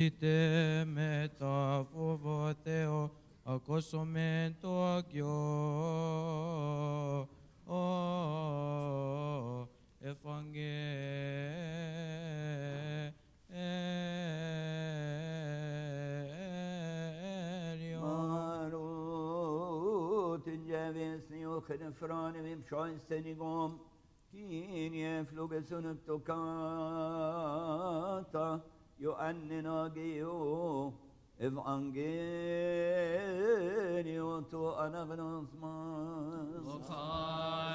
είτε μεταφοβότεο ακούσομεν το Αγιό Ευαγγέλιο. Marot Javisni och Frane vim Scheinstenigom Kinje flugesun tokata Joannina geo Evangelio to anagnos mas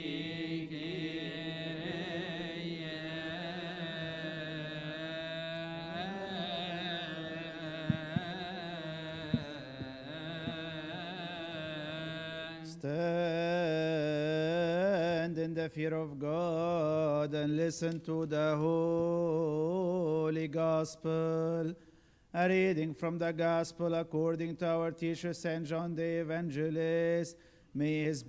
Stand in the fear of God and listen to the Holy Gospel. A reading from the Gospel according to our teacher St. John the Evangelist. May his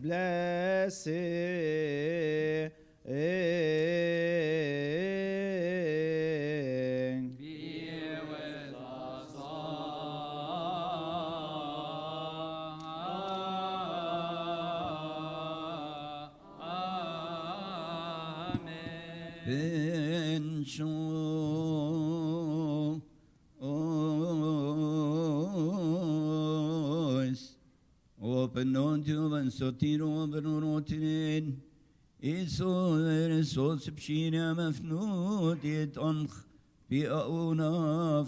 blessing Ben ois Open on to and sotiro benorotin Iso er sos pshina mafnut yet onch Bi auna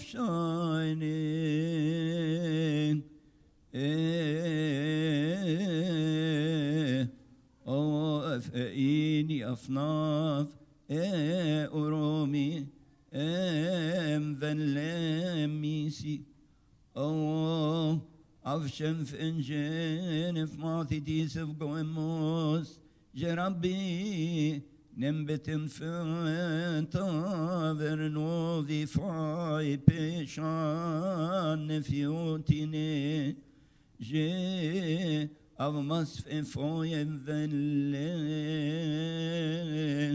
fshainin Eh أوف إيني أفناف إيه أرومي إم ذن ميسي أو أفشم في إنجين في ماثي تيسف قوموس جربي نمبتن في تاذر نوذي فاي بيشان فيوتيني جي av masfefojen vänlen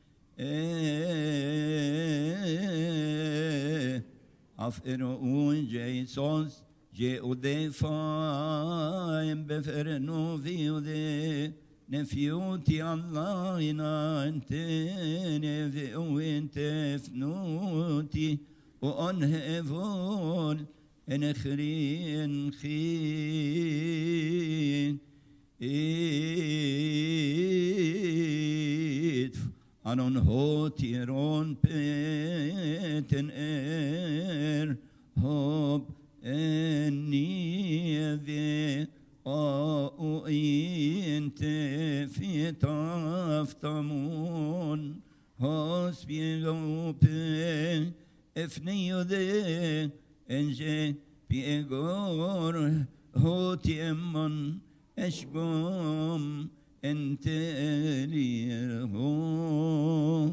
af eroen Jesus je o de faim beferno vi o de ne fiuti Allah ina ente ne vi o ente fnuti o anhevol en خرين خين إيد أنون هوتيرون بيتن إير هوب إني ذي أو إنت في تفتمون هوس بيغوبي افنيو ذي انجي بيغور هوتيمون اشقوم انت ليرهو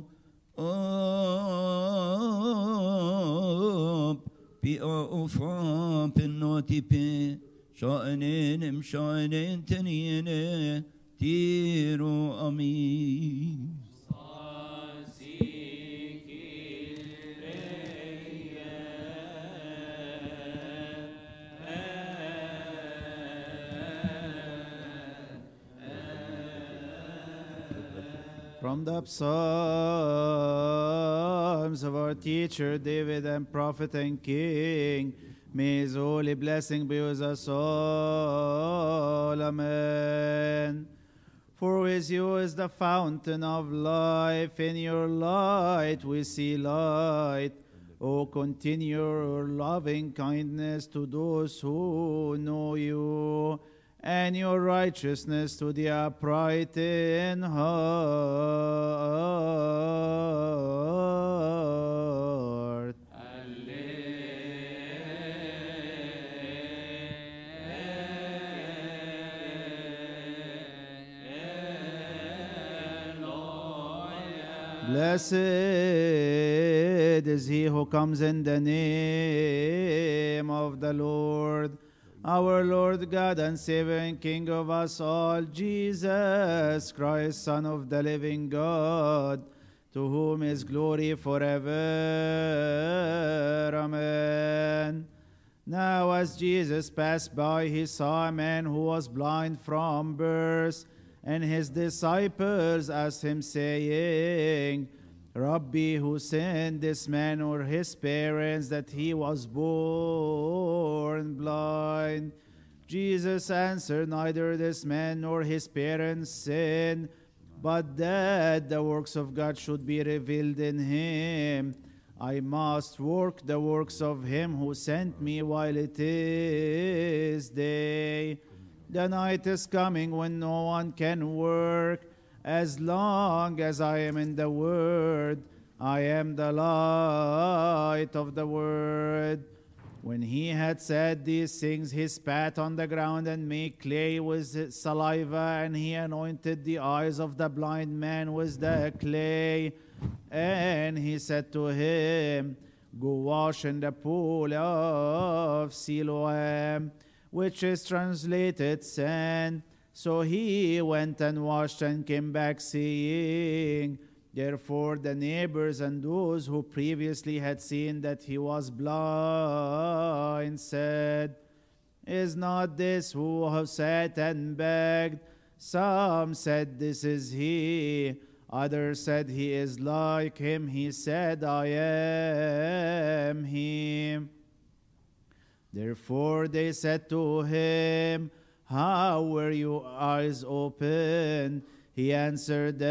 اوب بي اوفا بنوتي بي شاينين مشاينين تنين تيرو امين From the Psalms of our teacher David and prophet and king, may his holy blessing be with us all. Amen. For with you is the fountain of life, in your light we see light. O continue your loving kindness to those who know you and your righteousness to the upright in heart. Blessed is he who comes in the name of the Lord. Our Lord God and Savior and King of us all, Jesus Christ, Son of the living God, to whom is glory forever. Amen. as Jesus passed by, he saw a man who was blind from birth, and his disciples asked him, saying, Rabbi, who sinned this man or his parents that he was born blind? Jesus answered, Neither this man nor his parents sinned, but that the works of God should be revealed in him. I must work the works of him who sent me while it is day. The night is coming when no one can work. As long as I am in the word, I am the light of the word. When he had said these things, he spat on the ground and made clay with his saliva, and he anointed the eyes of the blind man with the clay. And he said to him, Go wash in the pool of Siloam, which is translated sand. So he went and washed and came back, saying, Therefore, the neighbors and those who previously had seen that he was blind said, Is not this who have sat and begged? Some said, This is he. Others said, He is like him. He said, I am him. Therefore they said to him, How were your eyes opened? He answered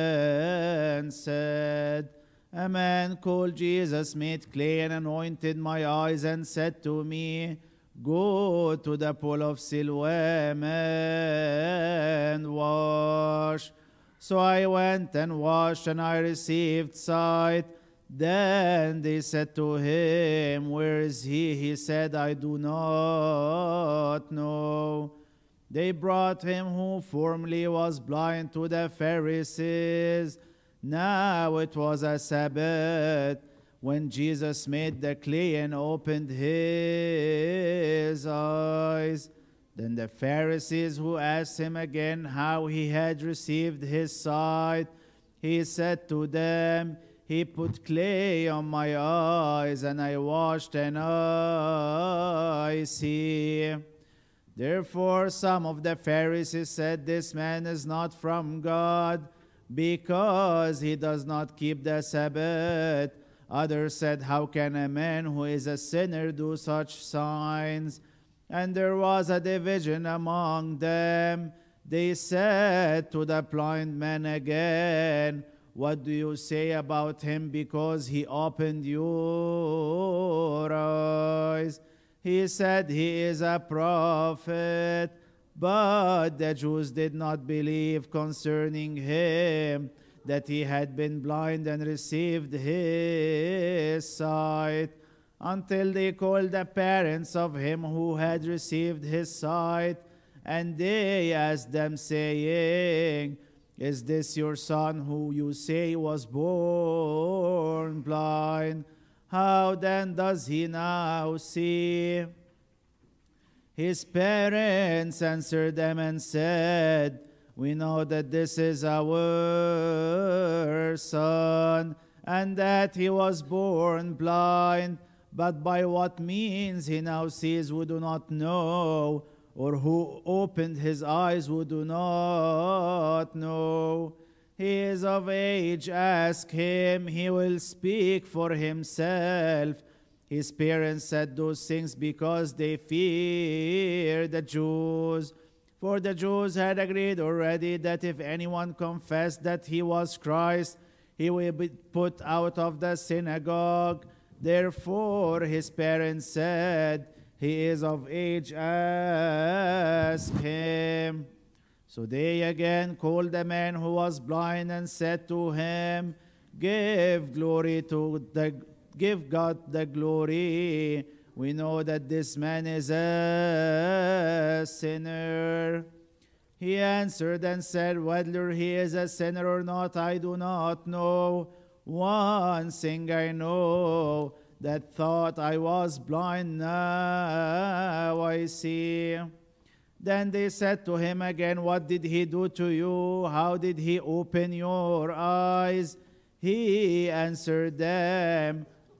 and said, A man called Jesus made clay and anointed my eyes and said to me, Go to the pool of Siloam and wash. So I went and washed, and I received sight. Then they said to him, Where is he? He said, I do not know. They brought him who formerly was blind to the Pharisees. Now it was a Sabbath when Jesus made the clay and opened his eyes. Then the Pharisees who asked him again how he had received his sight, he said to them, He put clay on my eyes, and I washed, and I see. Therefore, some of the Pharisees said, This man is not from God, because he does not keep the Sabbath. Others said, How can a man who is a sinner do such signs? And there was a division among them. They said to the blind man again, What do you say about him because he opened your eyes? He said he is a prophet. But the Jews did not believe concerning him that he had been blind and received his sight until they called the parents of him who had received his sight, and they asked them, saying, Is this your son who you say was born blind? How then does he now see? His parents answered them and said, We know that this is our son, and that he was born blind. But by what means he now sees, we do not know, or who opened his eyes, we do not know. He is of age, ask him, he will speak for himself. His parents said those things because they feared the Jews. For the Jews had agreed already that if anyone confessed that he was Christ, he will be put out of the synagogue. Therefore, his parents said, He is of age, ask him. So they again called the man who was blind and said to him, Give glory to the give God the glory. We know that this man is a sinner. He answered and said, Whether he is a sinner or not, I do not know. One thing I know, that thought I was blind, now I see. Then they said to him again, What did he do to you? How did he open your eyes? He answered them,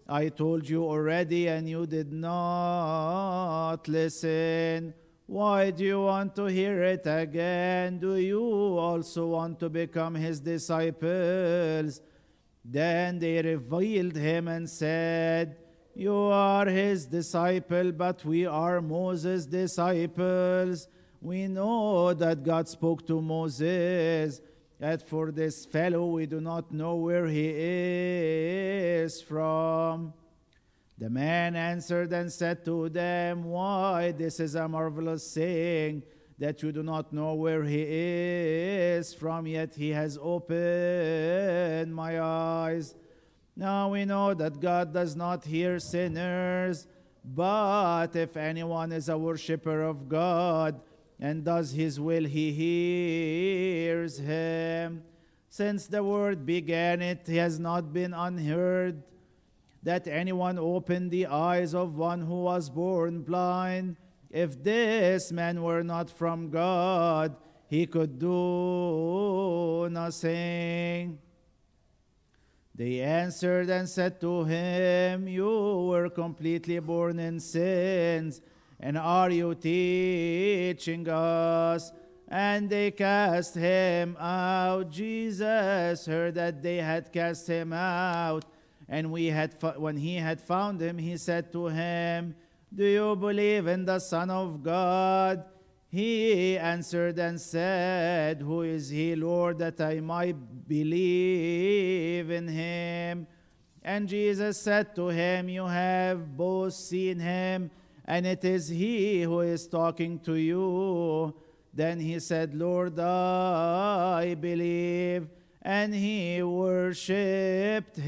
I told you already and you did not listen. Why do you want to hear it again? Do you also want to become his disciples? Then they reviled him and said, You are his disciple, but we are Moses' disciples. We know that God spoke to Moses. As for this fellow, we do not know where he is from. The man answered and said to them, Why, this is a marvelous saying that you do not know where he is from, yet he has opened my eyes. Now we know that God does not hear sinners, but if anyone is a worshiper of God and does his will, he hears him. Since the word began, it has not been unheard that anyone opened the eyes of one who was born blind. If this man were not from God, he could do nothing. They answered and said to him, You were completely born in sins, and are you teaching us? And they cast him out. Jesus heard that they had cast him out. And we had fo- when he had found him, he said to him, Do you believe in the Son of God? He answered and said, Who is he, Lord, that I might believe in him? And Jesus said to him, You have both seen him, and it is he who is talking to you. Then he said, Lord, I believe. And he worshipped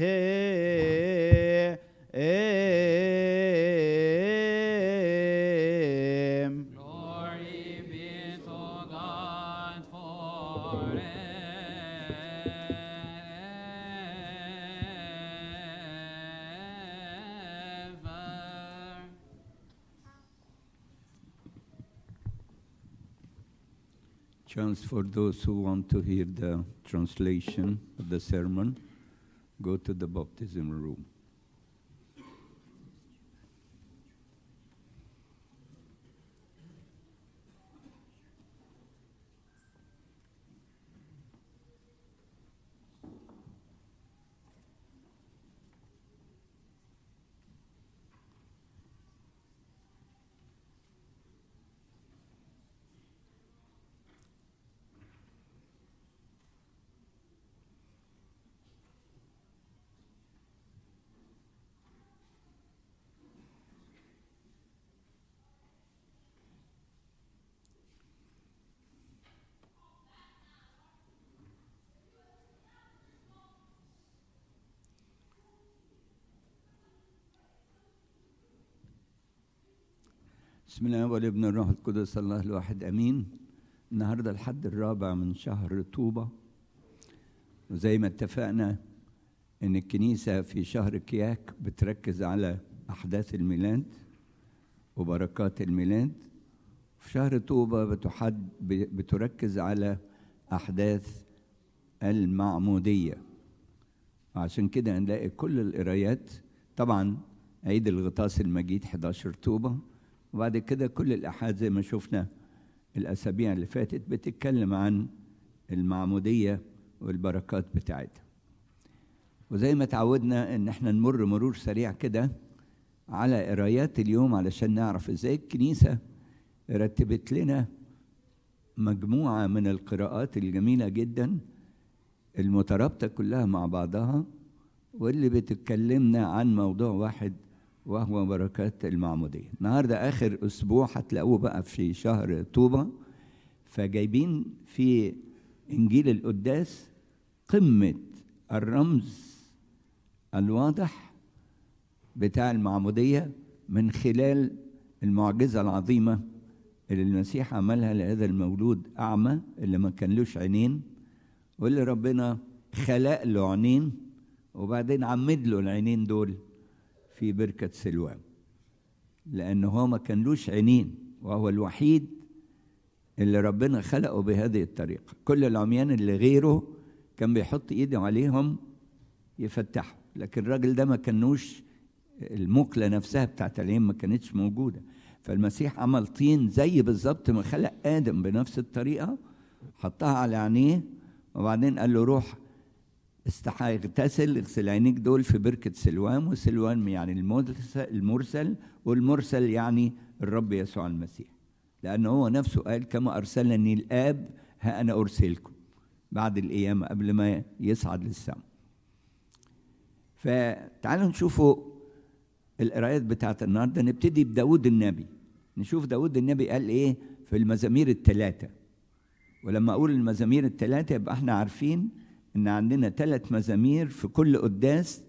him. Glory be to God forever. Chance for those who want to hear the translation of the sermon, go to the baptism room. بسم الله والابن الروح القدس الله الواحد امين النهارده الحد الرابع من شهر طوبة وزي ما اتفقنا ان الكنيسة في شهر كياك بتركز على احداث الميلاد وبركات الميلاد في شهر طوبة بتحد بتركز على احداث المعمودية عشان كده نلاقي كل القرايات طبعا عيد الغطاس المجيد 11 طوبة وبعد كده كل الأحاد زي ما شفنا الأسابيع اللي فاتت بتتكلم عن المعمودية والبركات بتاعتها وزي ما تعودنا ان احنا نمر مرور سريع كده على قرايات اليوم علشان نعرف ازاي الكنيسة رتبت لنا مجموعة من القراءات الجميلة جدا المترابطة كلها مع بعضها واللي بتتكلمنا عن موضوع واحد وهو بركات المعمودية النهاردة آخر أسبوع هتلاقوه بقى في شهر طوبة فجايبين في إنجيل القداس قمة الرمز الواضح بتاع المعمودية من خلال المعجزة العظيمة اللي المسيح عملها لهذا المولود أعمى اللي ما كانلوش عينين واللي ربنا خلق له عينين وبعدين عمد له العينين دول في بركة سلوان لأنه هو ما كانلوش عينين وهو الوحيد اللي ربنا خلقه بهذه الطريقة كل العميان اللي غيره كان بيحط إيده عليهم يفتحوا لكن الراجل ده ما كانوش المقلة نفسها بتاعت العين ما كانتش موجودة فالمسيح عمل طين زي بالظبط ما خلق آدم بنفس الطريقة حطها على عينيه وبعدين قال له روح استحى اغتسل اغسل عينيك دول في بركة سلوان وسلوان يعني المرسل, المرسل والمرسل يعني الرب يسوع المسيح لأنه هو نفسه قال كما أرسلني الآب ها أنا أرسلكم بعد القيامة قبل ما يصعد للسماء فتعالوا نشوفوا القرايات بتاعت النهارده نبتدي بداود النبي نشوف داود النبي قال ايه في المزامير الثلاثه ولما اقول المزامير الثلاثه يبقى احنا عارفين ان عندنا ثلاث مزامير في كل قداس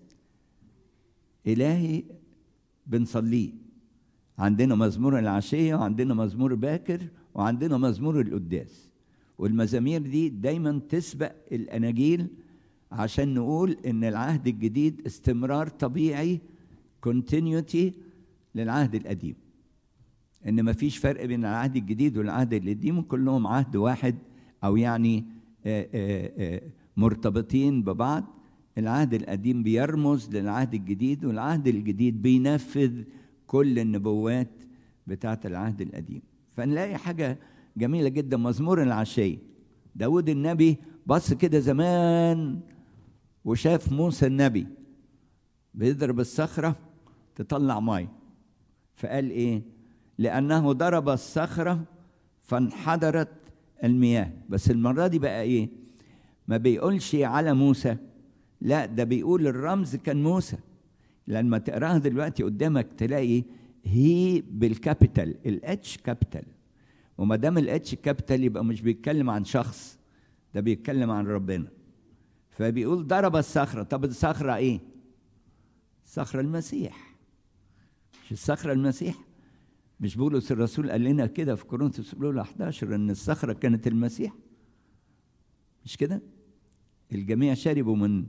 الهي بنصليه عندنا مزمور العشيه وعندنا مزمور باكر وعندنا مزمور القداس والمزامير دي دايما تسبق الاناجيل عشان نقول ان العهد الجديد استمرار طبيعي continuity للعهد القديم ان ما فيش فرق بين العهد الجديد والعهد القديم كلهم عهد واحد او يعني آآ آآ مرتبطين ببعض العهد القديم بيرمز للعهد الجديد والعهد الجديد بينفذ كل النبوات بتاعه العهد القديم فنلاقي حاجه جميله جدا مزمور العشيه داود النبي بص كده زمان وشاف موسى النبي بيضرب الصخرة تطلع مي فقال ايه لأنه ضرب الصخرة فانحدرت المياه بس المرة دي بقى ايه ما بيقولش على موسى لا ده بيقول الرمز كان موسى لما تقراها دلوقتي قدامك تلاقي هي بالكابيتال الاتش كابيتال وما دام الاتش كابيتال يبقى مش بيتكلم عن شخص ده بيتكلم عن ربنا فبيقول ضرب الصخرة طب الصخرة ايه صخرة المسيح مش الصخرة المسيح مش بولس الرسول قال لنا كده في كورنثوس الاولى 11 ان الصخرة كانت المسيح مش كده الجميع شربوا من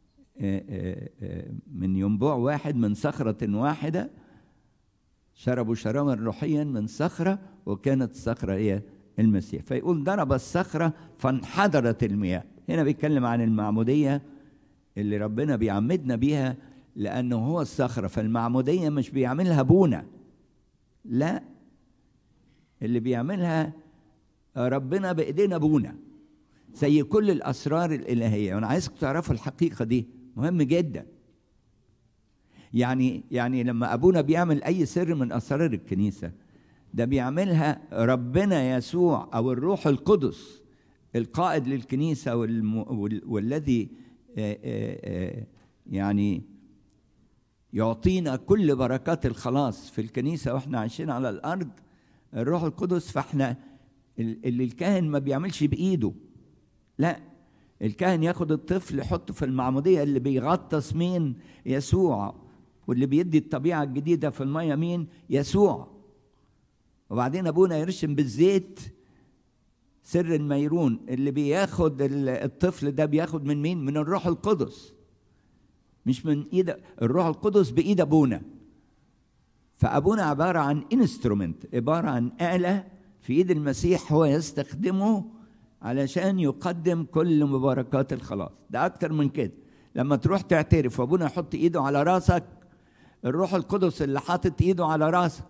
من ينبوع واحد من صخرة واحدة شربوا شرابا روحيا من صخرة وكانت الصخرة هي المسيح فيقول ضرب الصخرة فانحدرت المياه هنا بيتكلم عن المعمودية اللي ربنا بيعمدنا بيها لأنه هو الصخرة فالمعمودية مش بيعملها بونا لا اللي بيعملها ربنا بإيدينا بونا زي كل الأسرار الإلهية وأنا عايزكم تعرفوا الحقيقة دي مهم جدا يعني يعني لما أبونا بيعمل أي سر من أسرار الكنيسة ده بيعملها ربنا يسوع أو الروح القدس القائد للكنيسة والم... وال... والذي آآ آآ يعني يعطينا كل بركات الخلاص في الكنيسة واحنا عايشين على الأرض الروح القدس فاحنا اللي الكاهن ما بيعملش بإيده لا الكاهن ياخد الطفل يحطه في المعمودية اللي بيغطس مين يسوع واللي بيدي الطبيعة الجديدة في المية مين يسوع وبعدين أبونا يرشم بالزيت سر الميرون اللي بياخد الطفل ده بياخد من مين من الروح القدس مش من ايد الروح القدس بايد ابونا فابونا عباره عن انسترومنت عباره عن اله في ايد المسيح هو يستخدمه علشان يقدم كل مباركات الخلاص ده اكتر من كده لما تروح تعترف وابونا يحط ايده على راسك الروح القدس اللي حاطط ايده على راسك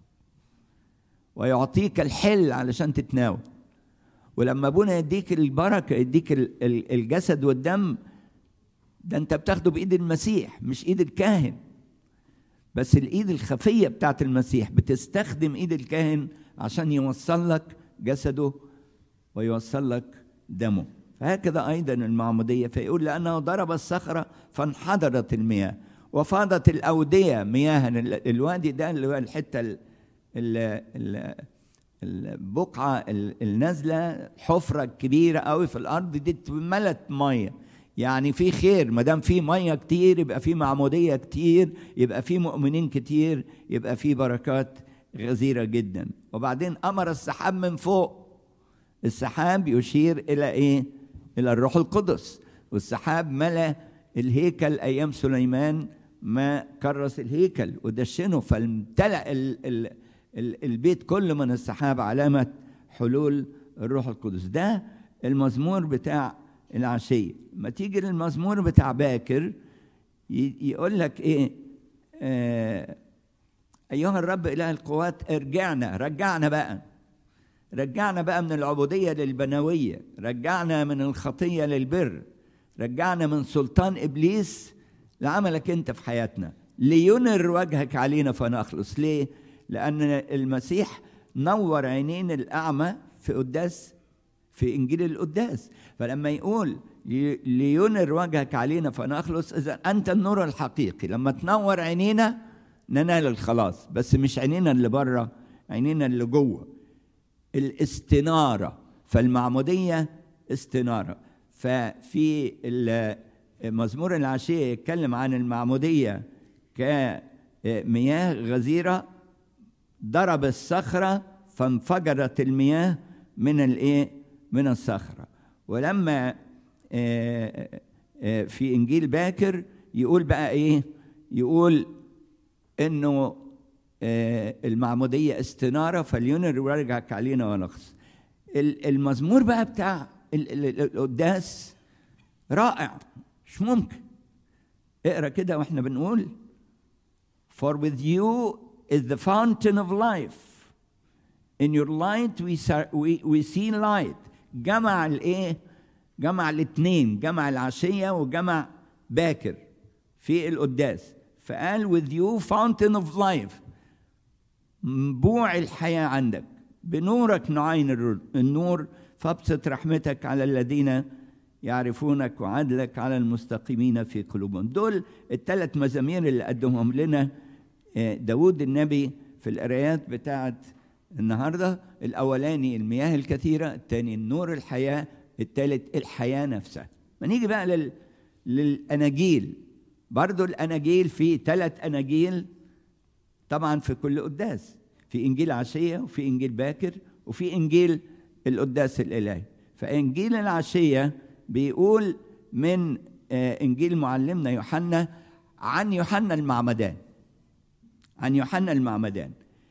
ويعطيك الحل علشان تتناول ولما ابونا يديك البركه يديك الجسد والدم ده انت بتاخده بايد المسيح مش ايد الكاهن بس الايد الخفيه بتاعت المسيح بتستخدم ايد الكاهن عشان يوصل لك جسده ويوصل لك دمه فهكذا ايضا المعموديه فيقول لانه ضرب الصخره فانحدرت المياه وفاضت الاوديه مياها الوادي ده اللي هو الحته ال ال البقعه النازله حفره كبيره قوي في الارض دي اتملت ميه يعني في خير ما دام في ميه كتير يبقى في معموديه كتير يبقى في مؤمنين كتير يبقى في بركات غزيره جدا وبعدين امر السحاب من فوق السحاب يشير الى ايه الى الروح القدس والسحاب ملا الهيكل ايام سليمان ما كرس الهيكل ودشنه فامتلأ ال ال ال البيت كله من السحاب علامه حلول الروح القدس ده المزمور بتاع العشية ما تيجي للمزمور بتاع باكر يقول لك ايه آه، أيها الرب إله القوات ارجعنا رجعنا بقى رجعنا بقى من العبودية للبنوية رجعنا من الخطية للبر رجعنا من سلطان إبليس لعملك أنت في حياتنا لينر وجهك علينا فنخلص ليه؟ لأن المسيح نور عينين الأعمى في قداس في إنجيل القداس فلما يقول لي- لينر وجهك علينا فنخلص إذا أنت النور الحقيقي لما تنور عينينا ننال الخلاص بس مش عينينا اللي بره عينينا اللي جوه الاستنارة فالمعمودية استنارة ففي ال- مزمور العشية يتكلم عن المعمودية كمياه غزيرة ضرب الصخرة فانفجرت المياه من الايه من الصخرة ولما آه، آه، في انجيل باكر يقول بقى ايه يقول انه آه، المعمودية استنارة فلينر ويرجعك علينا ونقص ال- المزمور بقى بتاع ال- ال- ال- القداس رائع مش ممكن اقرا كده واحنا بنقول For with you is the fountain of life. In your light we, sa- we, we see light. جمع الايه؟ جمع الاثنين، جمع العشية وجمع باكر في القداس. فقال with you fountain of life. منبوع الحياة عندك. بنورك نعين الر- النور فابسط رحمتك على الذين يعرفونك وعدلك على المستقيمين في قلوبهم دول الثلاث مزامير اللي قدمهم لنا آه، داود النبي في القرايات بتاعت النهارده الاولاني المياه الكثيره الثاني النور الحياه الثالث الحياه نفسها ما نيجي بقى لل... للاناجيل برضو الاناجيل في ثلاث اناجيل طبعا في كل قداس في انجيل عشيه وفي انجيل باكر وفي انجيل القداس الالهي فانجيل العشيه بيقول من آه، انجيل معلمنا يوحنا عن يوحنا المعمدان عن يوحنا المعمدان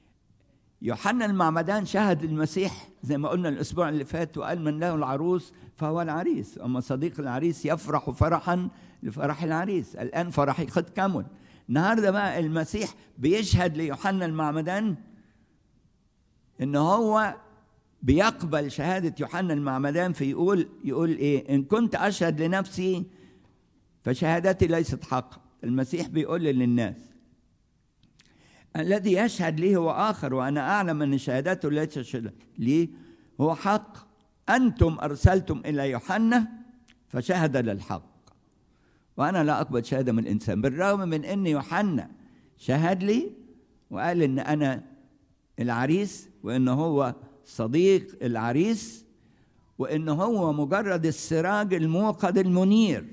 يوحنا المعمدان شهد المسيح زي ما قلنا الاسبوع اللي فات وقال من له العروس فهو العريس اما صديق العريس يفرح فرحا لفرح العريس الان فرحي قد كمل النهارده بقى المسيح بيشهد ليوحنا المعمدان ان هو بيقبل شهاده يوحنا المعمدان فيقول يقول ايه ان كنت اشهد لنفسي فشهادتي ليست حق المسيح بيقول للناس الذي يشهد لي هو آخر وأنا أعلم أن شهادته التي تشهد لي هو حق أنتم أرسلتم إلى يوحنا فشهد للحق وأنا لا أقبل شهادة من الإنسان بالرغم من أن يوحنا شهد لي وقال أن أنا العريس وأن هو صديق العريس وأن هو مجرد السراج الموقد المنير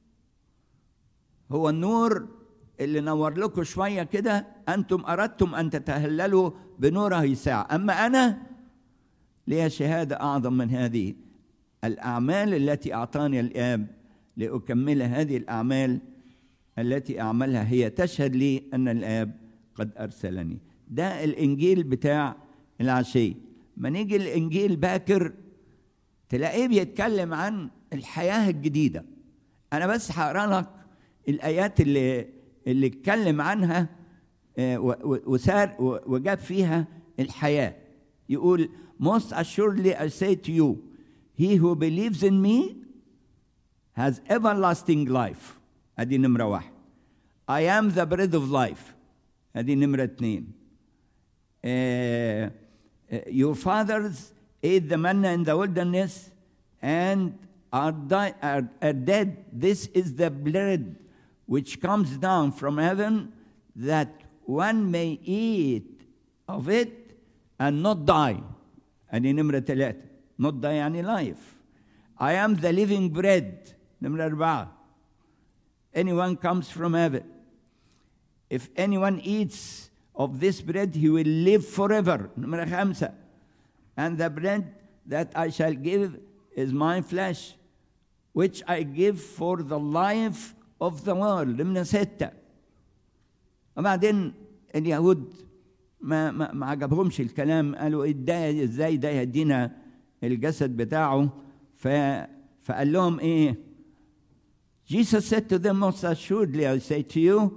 هو النور اللي نور لكم شويه كده انتم اردتم ان تتهللوا بنوره ساعه اما انا لي شهاده اعظم من هذه الاعمال التي اعطاني الاب لاكمل هذه الاعمال التي اعملها هي تشهد لي ان الاب قد ارسلني ده الانجيل بتاع العشيه ما نيجي الانجيل باكر تلاقيه بيتكلم عن الحياه الجديده انا بس هقرا لك الايات اللي اللي اتكلم عنها آه، و- و- وسار و- وجاب فيها الحياه يقول most assuredly I say to you he who believes in me has everlasting life ادي نمره واحد I am the bread of life ادي نمره اثنين آه، آه، your fathers ate the manna in the wilderness and are, di- are, are dead. This is the bread which comes down from heaven that one may eat of it and not die. أدي نمرة ثلاثة. Not die يعني life. I am the living bread. نمرة أربعة. Anyone comes from heaven. If anyone eats of this bread, he will live forever. نمرة خمسة. And the bread that I shall give is my flesh, which I give for the life of the world. نمرة ستة. وبعدين اليهود ما ما, ما عجبهمش الكلام قالوا إيه ده ازاي ده يدينا الجسد بتاعه ف فقال لهم ايه Jesus said to them most assuredly I say to you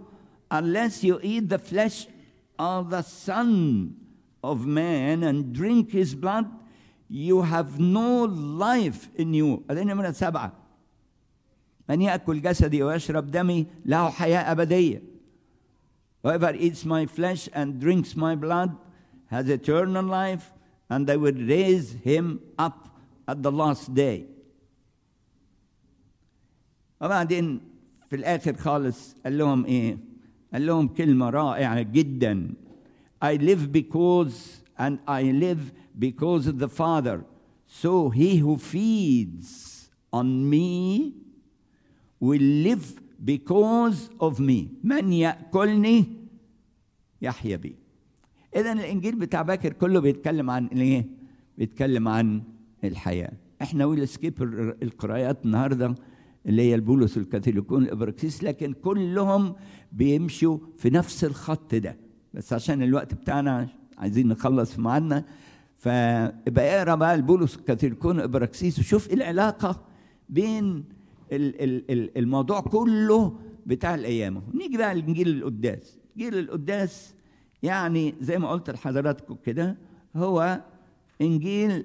unless you eat the flesh of the Son of Man and drink his blood, you have no life in you. هذه نمرة سبعة. من يأكل جسدي ويشرب دمي له حياة أبدية. Whoever eats my flesh and drinks my blood has eternal life, and I will raise him up at the last day. وبعدين في الآخر خالص قال لهم إيه؟ قال لهم كلمة رائعة جدا. I live because and I live because of the Father. So he who feeds on me will live because of me. من يأكلني يحيا بي. إذا الإنجيل بتاع باكر كله بيتكلم عن إيه؟ بيتكلم عن الحياة. إحنا ويل سكيب القراءات النهارده اللي هي البولس الكاثوليكون الابراكسيس لكن كلهم بيمشوا في نفس الخط ده بس عشان الوقت بتاعنا عايزين نخلص في ميعادنا فابقى اقرا بقى البولس الكاثوليكون الابراكسيس وشوف ايه العلاقه بين ال- ال- ال- الموضوع كله بتاع الايام نيجي بقى لانجيل القداس انجيل القداس يعني زي ما قلت لحضراتكم كده هو انجيل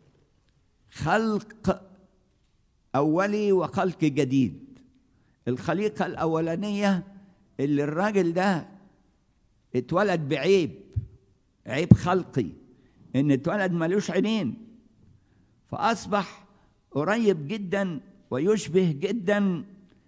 خلق أولي وخلق جديد الخليقة الأولانية اللي الراجل ده اتولد بعيب عيب خلقي إن اتولد ملوش عينين فأصبح قريب جدا ويشبه جدا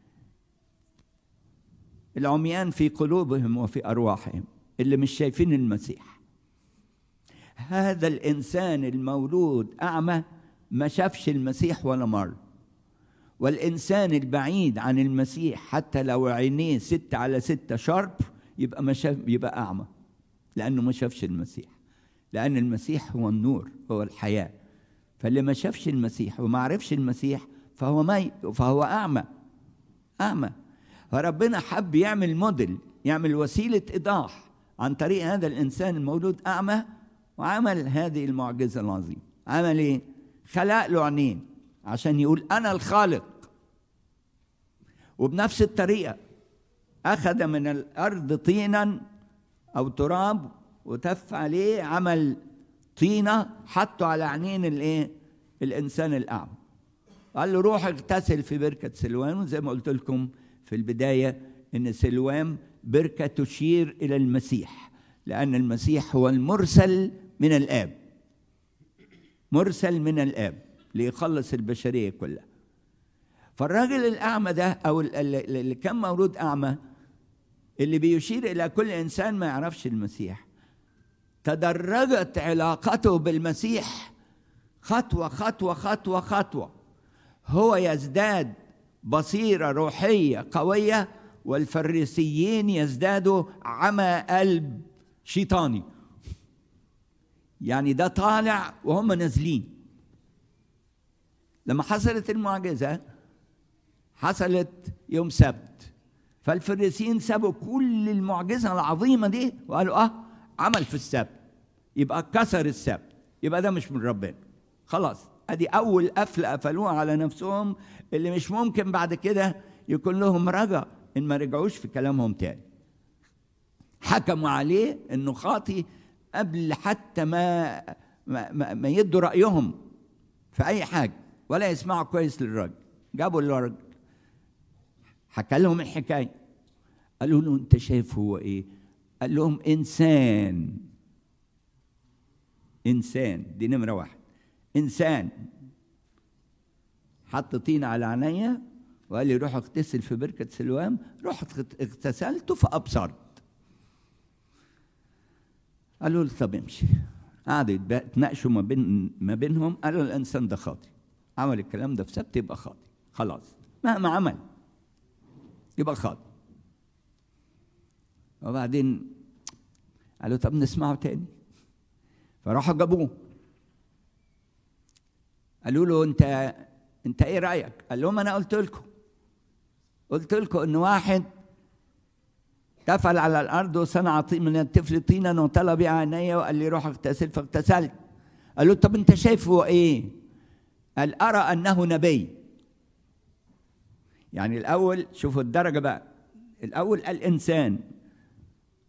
العميان في قلوبهم وفي أرواحهم اللي مش شايفين المسيح هذا الإنسان المولود أعمى ما شافش المسيح ولا مرة والإنسان البعيد عن المسيح حتى لو عينيه ستة على ستة شرب يبقى ما شاف يبقى أعمى لأنه ما شافش المسيح لأن المسيح هو النور هو الحياة فاللي ما شافش المسيح وما عرفش المسيح فهو ميت فهو أعمى أعمى فربنا حب يعمل موديل يعمل وسيلة إيضاح عن طريق هذا الإنسان المولود أعمى وعمل هذه المعجزة العظيمة عمل إيه؟ خلق له عينين عشان يقول أنا الخالق وبنفس الطريقة أخذ من الأرض طينا أو تراب وتف عليه عمل طينة حطه على عينين الإيه؟ الإنسان الأعمى قال له روح اغتسل في بركة سلوان وزي ما قلت لكم في البداية إن سلوان بركة تشير إلى المسيح لأن المسيح هو المرسل من الآب مرسل من الآب ليخلص البشرية كلها فالراجل الأعمى ده أو اللي كان مولود أعمى اللي بيشير إلى كل إنسان ما يعرفش المسيح تدرجت علاقته بالمسيح خطوة خطوة خطوة خطوة هو يزداد بصيرة روحية قوية والفريسيين يزدادوا عمى قلب شيطاني يعني ده طالع وهم نازلين لما حصلت المعجزة حصلت يوم سبت فالفريسيين سابوا كل المعجزة العظيمة دي وقالوا اه عمل في السبت يبقى كسر السبت يبقى ده مش من ربنا خلاص ادي اول قفله قفلوها على نفسهم اللي مش ممكن بعد كده يكون لهم رجا ان ما رجعوش في كلامهم تاني حكموا عليه انه خاطي قبل حتى ما ما, ما, ما يدوا رايهم في اي حاجه ولا يسمعوا كويس للراجل جابوا الراجل حكى لهم الحكايه قالوا له انت شايف هو ايه قال لهم انسان انسان دي نمره واحد انسان حط طين على عينيا وقال لي روح اغتسل في بركه سلوام رحت اغتسلت فابصرت قالوا له طب امشي قعدوا يتناقشوا ما بين ما بينهم قالوا الانسان ده خاطي عمل الكلام ده في سبت يبقى خاطي خلاص مهما عمل يبقى خاطي وبعدين قالوا طب نسمعه تاني فراحوا جابوه قالوا له انت انت ايه رايك قال لهم انا قلت لكم قلت لكم ان واحد تفل على الارض وصنع من الطفل طينا وطلب عيني وقال لي روح اغتسل فاغتسلت قال له طب انت شايف هو ايه قال ارى انه نبي يعني الاول شوفوا الدرجه بقى الاول قال انسان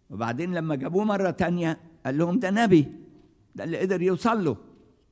وبعدين لما جابوه مرة تانية قال لهم ده نبي ده اللي قدر يوصل له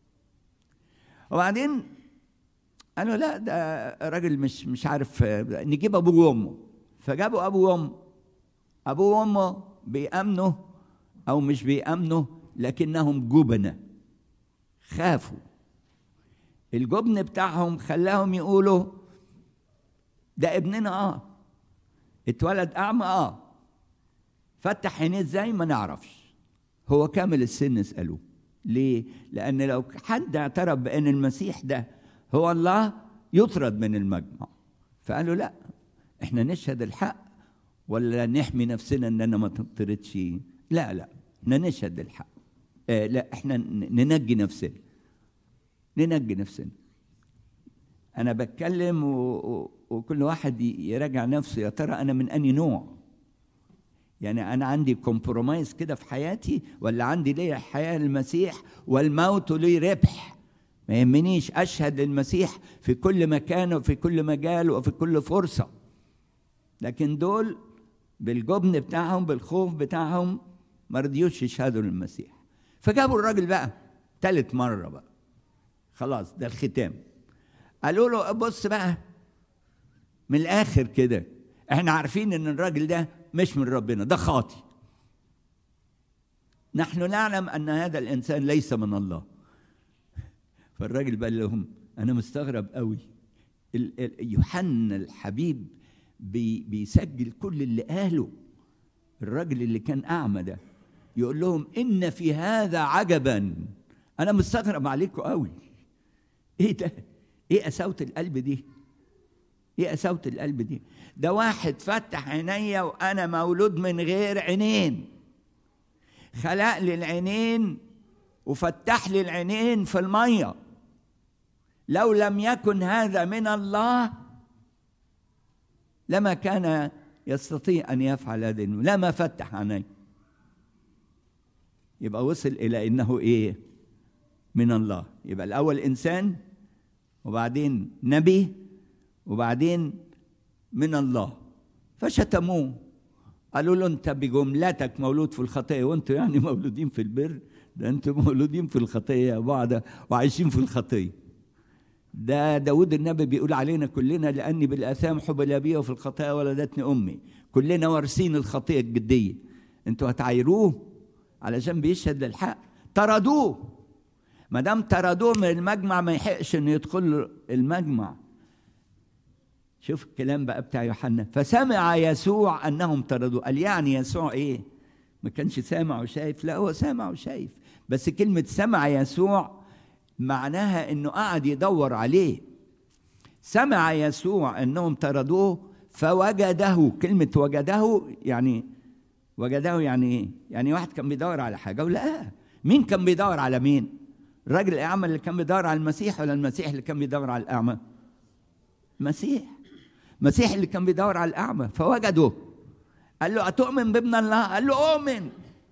وبعدين قالوا لا ده راجل مش مش عارف نجيب ابوه وامه فجابوا ابوه وامه ابوه وامه بيامنوا او مش بيامنوا لكنهم جبنه خافوا الجبن بتاعهم خلاهم يقولوا ده ابننا اه اتولد اعمى اه فتح عينيه ازاي ما نعرفش هو كامل السن اسالوه ليه لان لو حد اعترف بان المسيح ده هو الله يطرد من المجمع فقالوا لا احنا نشهد الحق ولا نحمي نفسنا اننا ما تطردش لا لا احنا نشهد الحق اه لا احنا ننجي نفسنا ننجي نفسنا انا بتكلم و... و... وكل واحد يراجع نفسه يا ترى انا من اني نوع يعني انا عندي كومبرومايز كده في حياتي ولا عندي ليا حياه المسيح والموت لي ربح ما يهمنيش اشهد للمسيح في كل مكان وفي كل مجال وفي كل فرصه لكن دول بالجبن بتاعهم بالخوف بتاعهم ما رضيوش يشهدوا للمسيح فجابوا الراجل بقى ثالث مره بقى خلاص ده الختام قالوا له بص بقى من الاخر كده احنا عارفين ان الراجل ده مش من ربنا ده خاطي نحن نعلم ان هذا الانسان ليس من الله فالراجل بقى لهم انا مستغرب قوي يوحنا الحبيب بي بيسجل كل اللي قاله الراجل اللي كان اعمى ده يقول لهم ان في هذا عجبا انا مستغرب عليكم قوي ايه ده ايه قساوه القلب دي ايه قساوه القلب دي ده واحد فتح عينيا وانا مولود من غير عينين خلق لي العينين وفتح لي العينين في الميه لو لم يكن هذا من الله لما كان يستطيع ان يفعل هذا لما فتح عيني يبقى وصل الى انه ايه من الله يبقى الاول انسان وبعدين نبي وبعدين من الله فشتموه قالوا له انت بجملتك مولود في الخطيه وانتوا يعني مولودين في البر ده انتوا مولودين في الخطيه يا بعض وعايشين في الخطيه ده داود النبي بيقول علينا كلنا لاني بالاثام حبل ابي وفي الخطايا ولدتني امي كلنا وارثين الخطيه الجديه انتوا هتعايروه علشان بيشهد للحق طردوه ما دام طردوه من المجمع ما يحقش انه يدخل المجمع شوف الكلام بقى بتاع يوحنا فسمع يسوع انهم طردوه قال يعني يسوع ايه ما كانش سامع وشايف لا هو سامع وشايف بس كلمه سمع يسوع معناها انه قعد يدور عليه سمع يسوع انهم طردوه فوجده كلمه وجده يعني وجده يعني ايه يعني واحد كان بيدور على حاجه ولا مين كان بيدور على مين الراجل الاعمى اللي كان بيدور على المسيح ولا المسيح اللي كان بيدور على الاعمى مسيح مسيح اللي كان بيدور على الاعمى فوجده قال له اتؤمن بابن الله قال له اؤمن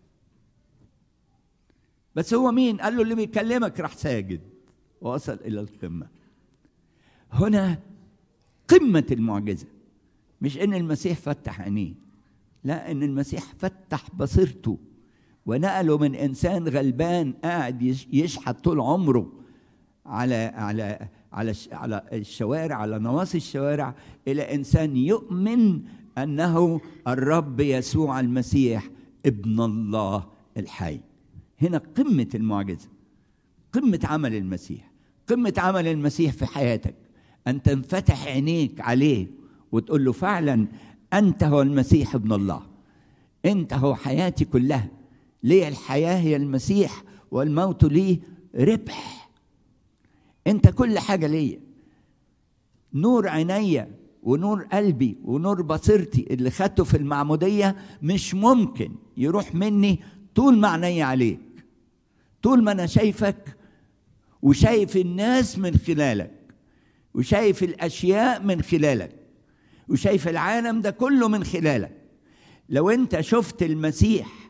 بس هو مين قال له اللي بيكلمك راح ساجد ووصل الى القمه هنا قمه المعجزه مش ان المسيح فتح عينيه لا ان المسيح فتح بصيرته ونقله من انسان غلبان قاعد يشحت طول عمره على على على على الشوارع على نواصي الشوارع الى انسان يؤمن انه الرب يسوع المسيح ابن الله الحي هنا قمه المعجزه قمه عمل المسيح قمه عمل المسيح في حياتك ان تنفتح عينيك عليه وتقول له فعلا انت هو المسيح ابن الله انت هو حياتي كلها لي الحياه هي المسيح والموت لي ربح انت كل حاجه ليا نور عينيا ونور قلبي ونور بصيرتي اللي خدته في المعموديه مش ممكن يروح مني طول ما عينيا عليك طول ما انا شايفك وشايف الناس من خلالك وشايف الاشياء من خلالك وشايف العالم ده كله من خلالك لو انت شفت المسيح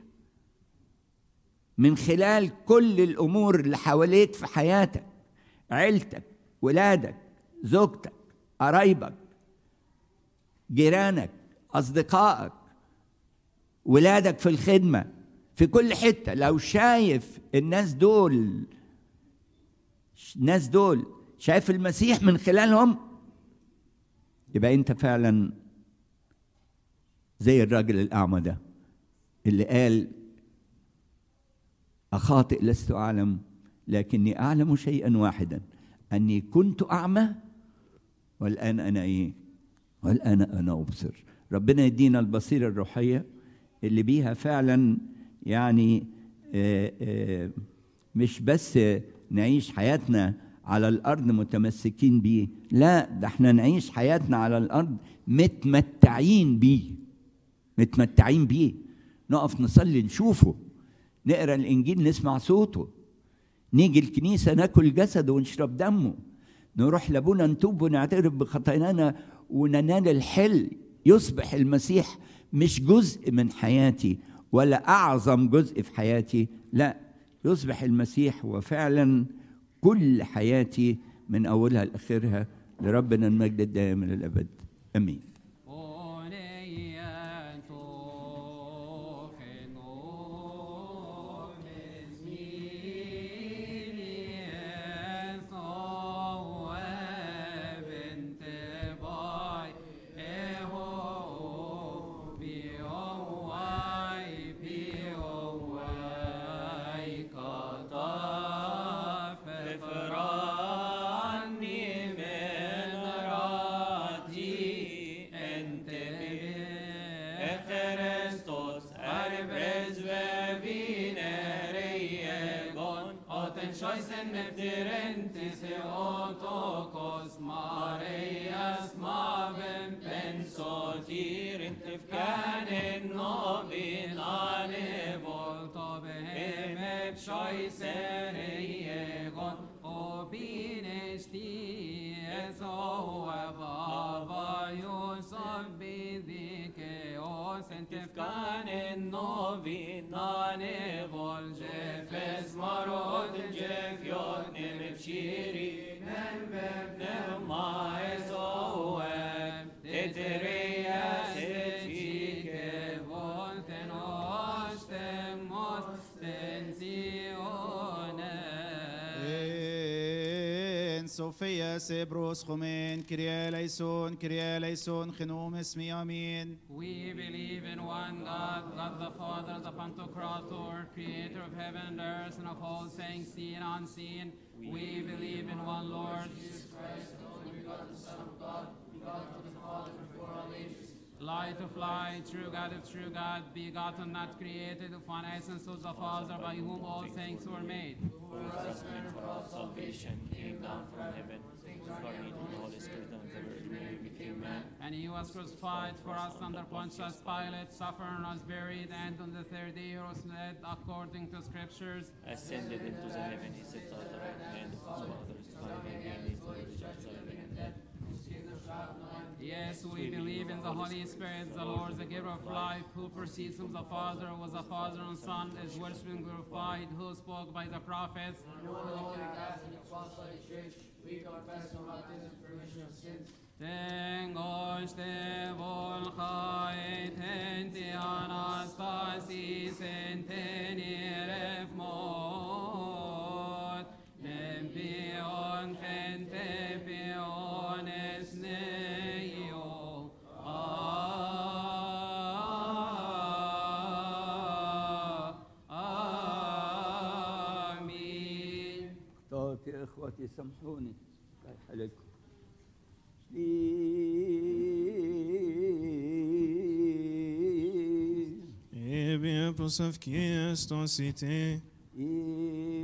من خلال كل الامور اللي حواليك في حياتك عيلتك ولادك زوجتك قرايبك جيرانك اصدقائك ولادك في الخدمة في كل حتة لو شايف الناس دول الناس دول شايف المسيح من خلالهم يبقى انت فعلا زي الراجل الأعمى ده اللي قال أخاطئ لست أعلم لكني أعلم شيئا واحدا أني كنت أعمى والآن أنا إيه؟ والآن أنا أبصر ربنا يدينا البصيرة الروحية اللي بيها فعلا يعني آه، آه، مش بس نعيش حياتنا على الأرض متمسكين بيه لا ده احنا نعيش حياتنا على الأرض متمتعين بيه متمتعين بيه نقف نصلي نشوفه نقرا الانجيل نسمع صوته نيجي الكنيسه ناكل جسده ونشرب دمه نروح لابونا نتوب ونعترف بخطايانا وننال الحل يصبح المسيح مش جزء من حياتي ولا اعظم جزء في حياتي لا يصبح المسيح هو فعلا كل حياتي من اولها لاخرها لربنا المجد الدائم الى الابد امين فراني من راتي انت Christos arbes vevineregon Oten schoisen neftirentis e otokos Marias maven pensotirin Tifkanen novin ane volto behemep schoiseregon Obinesti eso vava Yusuf bidike Tifkanen novin ane vol Jefes marot jefjot nemepshiri Nembeb nemma esoem Tetereya sechike volten ostem ostensionem En Sofia Sebros Chomen, Kyrie eleison, Kyrie eleison, Chenum Esmi Amin. We believe in one God, God the Father, the Pantocrator, creator of heaven and earth, and of all things seen and unseen. We believe in one Lord. Light of light, true God of true God, begotten, not created, of one essence of the Father, by whom all things were made. salvation came down from heaven, incarnate with the Holy Spirit and the Virgin Mary became man. And he was crucified for us under Pontius Pilate, suffered and was buried, and on the third day he was led according to scriptures. Ascended into the heaven, he sits at the right hand of his Father, is coming again, is to judge the living and dead. Yes, we believe in the Holy Spirit, the Lord, the giver of life, who proceeds from the Father, was the Father and Son, is worshipped and glorified, who spoke by the prophets. Tengosh tevol chait enti anastasis enteni refmot Nempion gente pion esneio Amin طاق يا اخوتي سامحوني الله يحلكم Eh bien, pour sauve qui est en cité, إيه